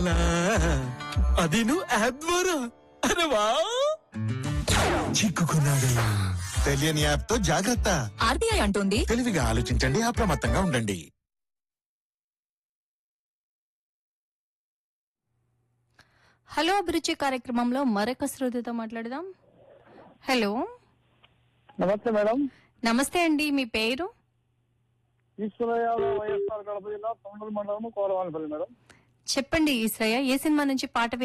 అది నువ్వు యాప్ ద్వారా అరే వా చిక్కుకున్నాడు తెలియని యాప్ తో జాగ్రత్త ఆర్బీఐ అంటోంది తెలివిగా ఆలోచించండి అప్రమత్తంగా ఉండండి హలో అభిరుచి కార్యక్రమంలో మరొక శ్రోతతో మాట్లాడదాం హలో నమస్తే మేడం నమస్తే అండి మీ పేరు ఈశ్వర యాదవ్ వైఎస్ఆర్ కడప జిల్లా తొండూరు మండలం కోరవానిపల్లి మేడం చెప్పండి ఈశ్రయ్య ఏ సినిమా నుంచి పాట